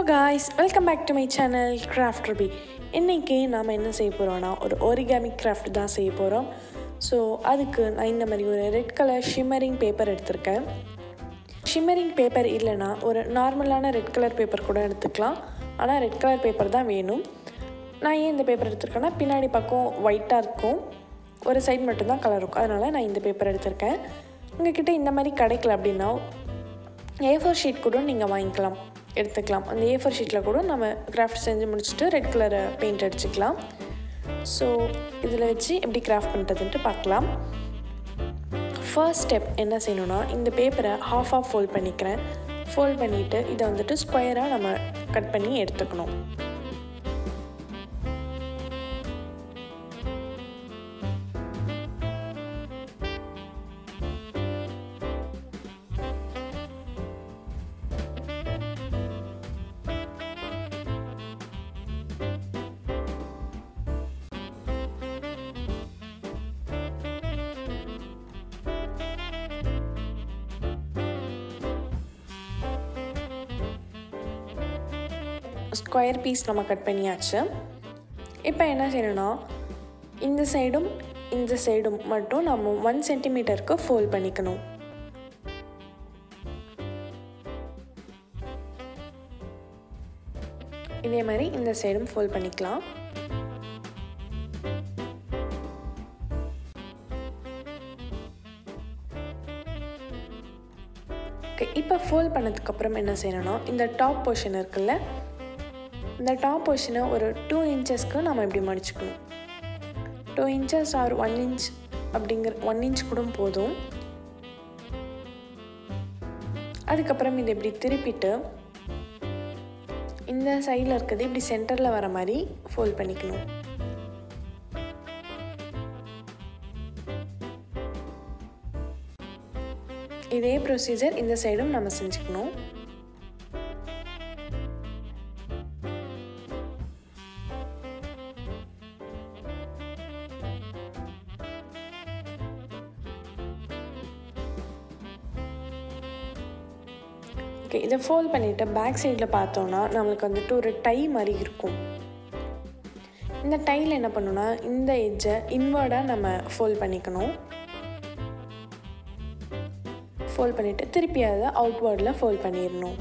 guys welcome back to my channel craft ரபி இன்றைக்கி நாம் என்ன செய்ய போகிறோன்னா ஒரு origami கிராஃப்ட் தான் செய்ய போகிறோம் ஸோ அதுக்கு நான் இந்த மாதிரி ஒரு ரெட் கலர் ஷிம்மரிங் பேப்பர் எடுத்திருக்கேன் ஷிம்மரிங் பேப்பர் இல்லைன்னா ஒரு நார்மலான ரெட் கலர் பேப்பர் கூட எடுத்துக்கலாம் ஆனால் ரெட் கலர் பேப்பர் தான் வேணும் நான் ஏன் இந்த பேப்பர் எடுத்திருக்கேன்னா பின்னாடி பக்கம் ஒயிட்டாக இருக்கும் ஒரு சைடு மட்டும்தான் கலர் இருக்கும் அதனால் நான் இந்த பேப்பர் எடுத்திருக்கேன் உங்ககிட்ட இந்த மாதிரி கிடைக்கல அப்படின்னா ஏ ஃபோர் ஷீட் கூட நீங்கள் வாங்கிக்கலாம் எடுத்துக்கலாம் அந்த ஏ ஃபோர் ஷீட்டில் கூட நம்ம கிராஃப்ட் செஞ்சு முடிச்சுட்டு ரெட் கலர் பெயிண்ட் அடிச்சுக்கலாம் ஸோ இதில் வச்சு எப்படி கிராஃப்ட் பண்ணுறதுன்ட்டு பார்க்கலாம் ஃபர்ஸ்ட் ஸ்டெப் என்ன செய்யணும்னா இந்த பேப்பரை ஹாஃப் ஆஃப் ஃபோல்ட் பண்ணிக்கிறேன் ஃபோல்ட் பண்ணிவிட்டு இதை வந்துட்டு ஸ்கொயராக நம்ம கட் பண்ணி எடுத்துக்கணும் ஸ்கொயர் பீஸ் நம்ம கட் பண்ணியாச்சு இப்போ என்ன செய்யணும்னா இந்த சைடும் இந்த சைடும் மட்டும் நம்ம ஒன் சென்டிமீட்டருக்கு ஃபோல்ட் பண்ணிக்கணும் இதே மாதிரி இந்த சைடும் ஃபோல்ட் பண்ணிக்கலாம் ஓகே இப்போ ஃபோல்ட் பண்ணதுக்கப்புறம் என்ன செய்யணும்னா இந்த டாப் போர்ஷன் இருக்குல்ல இந்த டாப் போர்ஷனை ஒரு டூ இன்ச்சஸ்க்கு நம்ம இப்படி மடிச்சுக்கணும் two inches or one inch அப்படிங்கிற ஒன் இன்ச் கூட போதும் அதுக்கப்புறம் இதை இப்படி திருப்பிட்டு இந்த சைடில் இருக்கிறது இப்படி சென்டரில் வர மாதிரி ஃபோல்ட் பண்ணிக்கணும் இதே ப்ரொசீஜர் இந்த சைடும் நம்ம செஞ்சுக்கணும் ஓகே இதை ஃபோல்ட் பண்ணிவிட்டு பேக் சைடில் பார்த்தோன்னா நம்மளுக்கு வந்துட்டு ஒரு டை மாதிரி இருக்கும் இந்த டையில் என்ன பண்ணணும்னா இந்த எட்ஜை இன்வர்டாக நம்ம ஃபோல்ட் பண்ணிக்கணும் ஃபோல்ட் பண்ணிவிட்டு திருப்பி அதை அவுட்வேர்டில் ஃபோல்ட் பண்ணிடணும்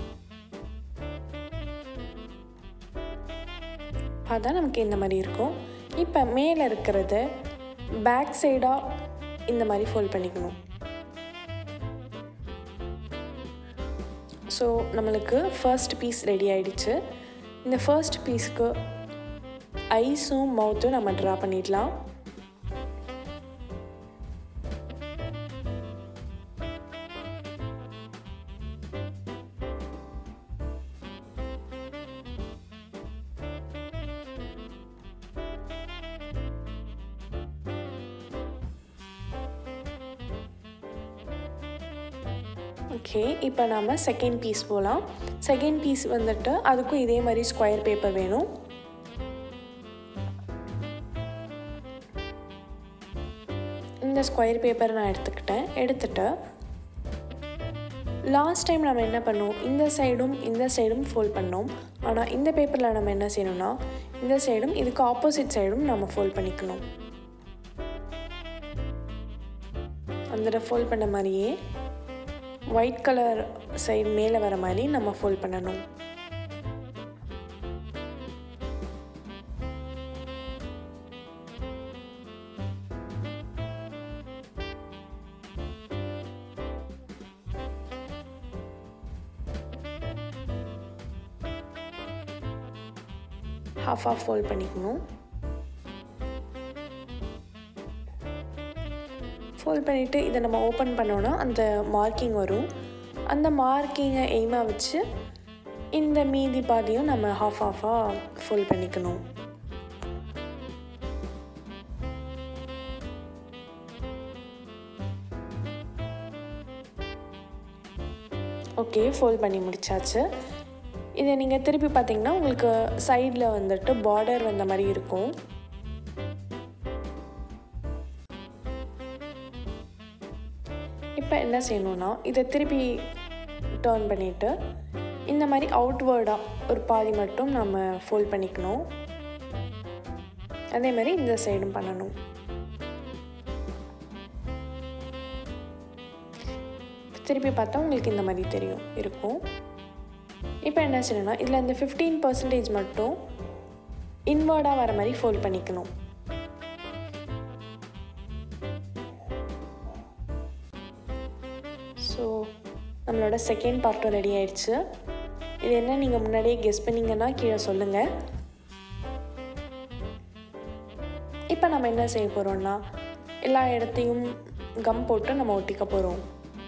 அதான் நமக்கு இந்த மாதிரி இருக்கும் இப்போ மேலே இருக்கிறது பேக் சைடாக இந்த மாதிரி ஃபோல்ட் பண்ணிக்கணும் ஸோ நம்மளுக்கு ஃபர்ஸ்ட் பீஸ் ரெடி ஆயிடுச்சு இந்த ஃபர்ஸ்ட் பீஸ்க்கு ஐஸும் மவுத்தும் நம்ம ட்ரா பண்ணிடலாம் ஓகே இப்போ நாம் செகண்ட் பீஸ் போகலாம் செகண்ட் பீஸ் வந்துட்டு அதுக்கும் இதே மாதிரி ஸ்கொயர் பேப்பர் வேணும் இந்த ஸ்கொயர் பேப்பர் நான் எடுத்துக்கிட்டேன் எடுத்துட்டு லாஸ்ட் டைம் நம்ம என்ன பண்ணோம் இந்த சைடும் இந்த சைடும் ஃபோல்ட் பண்ணோம் ஆனால் இந்த பேப்பரில் நம்ம என்ன செய்யணும்னா இந்த சைடும் இதுக்கு ஆப்போசிட் சைடும் நம்ம ஃபோல்ட் பண்ணிக்கணும் அந்த ஃபோல்ட் பண்ண மாதிரியே ஒயிட் கலர் சைடு மேலே வர மாதிரி நம்ம ஃபோல்ட் பண்ணணும் ஹாஃப் ஆஃப் ஃபோல்ட் பண்ணிக்கணும் ஃபோல்ட் பண்ணிவிட்டு இதை நம்ம ஓப்பன் பண்ணோன்னா அந்த மார்க்கிங் வரும் அந்த மார்க்கிங்கை எய்மாக வச்சு இந்த மீதி பாதியும் நம்ம ஹாஃப் ஆஃபாக ஃபோல்ட் பண்ணிக்கணும் ஓகே ஃபோல்ட் பண்ணி முடிச்சாச்சு இதை நீங்கள் திருப்பி பார்த்தீங்கன்னா உங்களுக்கு சைடில் வந்துட்டு பார்டர் வந்த மாதிரி இருக்கும் இப்போ என்ன செய்யணும்னா இதை திருப்பி டேர்ன் பண்ணிவிட்டு இந்த மாதிரி அவுட்வேர்டாக ஒரு பாதி மட்டும் நம்ம ஃபோல்ட் பண்ணிக்கணும் அதே மாதிரி இந்த சைடும் பண்ணணும் திருப்பி பார்த்தா உங்களுக்கு இந்த மாதிரி தெரியும் இருக்கும் இப்போ என்ன செய்யணும்னா இதில் இந்த ஃபிஃப்டீன் பர்சன்டேஜ் மட்டும் இன்வேர்டாக வர மாதிரி ஃபோல்ட் பண்ணிக்கணும் ஸோ நம்மளோட செகண்ட் பார்ட்டும் ரெடி ஆயிடுச்சு இது என்ன நீங்கள் முன்னாடியே கெஸ் பண்ணீங்கன்னா கீழே சொல்லுங்கள் இப்போ நம்ம என்ன செய்ய போகிறோம்னா எல்லா இடத்தையும் கம் போட்டு நம்ம ஒட்டிக்க போகிறோம்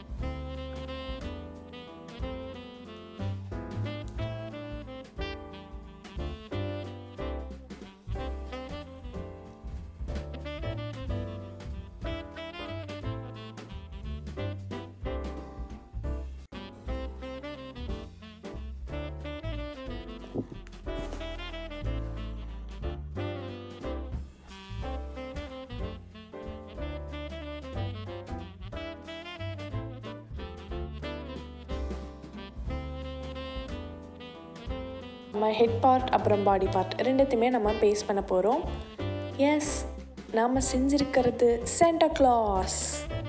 நம்ம ஹெட் பார்ட் அப்புறம் பாடி பார்ட் ரெண்டுத்தையுமே நம்ம பேஸ்ட் பண்ண போகிறோம் எஸ் நாம் செஞ்சிருக்கிறது சாண்டா கிளாஸ்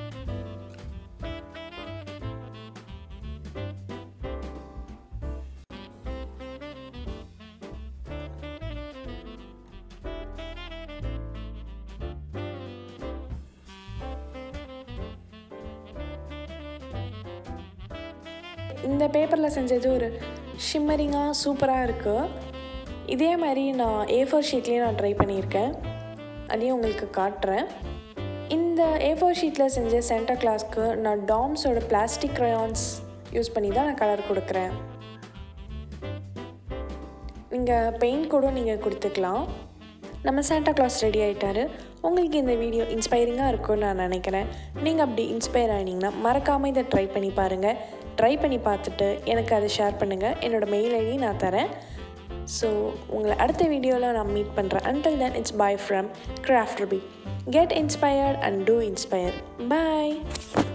இந்த பேப்பரில் செஞ்சது ஒரு ஷிம்மரிங்காக சூப்பராக இருக்குது இதே மாதிரி நான் ஏ ஃபோர் ஷீட்லேயே நான் ட்ரை பண்ணியிருக்கேன் அதையும் உங்களுக்கு காட்டுறேன் இந்த ஏ ஃபோர் ஷீட்டில் செஞ்ச சென்டா கிளாஸ்க்கு நான் டாம்ஸோட பிளாஸ்டிக் க்ரையான்ஸ் யூஸ் பண்ணி தான் நான் கலர் கொடுக்குறேன் நீங்கள் பெயிண்ட் கூட நீங்கள் கொடுத்துக்கலாம் நம்ம சாண்டா கிளாஸ் ரெடி ஆகிட்டாரு உங்களுக்கு இந்த வீடியோ இன்ஸ்பைரிங்காக இருக்கும்னு நான் நினைக்கிறேன் நீங்கள் அப்படி இன்ஸ்பயர் ஆனீங்கன்னா மறக்காமல் இதை ட்ரை பண்ணி பாருங்கள் ட்ரை பண்ணி பார்த்துட்டு எனக்கு அதை ஷேர் பண்ணுங்கள் என்னோடய மெயில் ஐடி நான் தரேன் ஸோ உங்களை அடுத்த வீடியோவில் நான் மீட் பண்ணுறேன் until then it's bye from craft Ruby get inspired and to inspire bye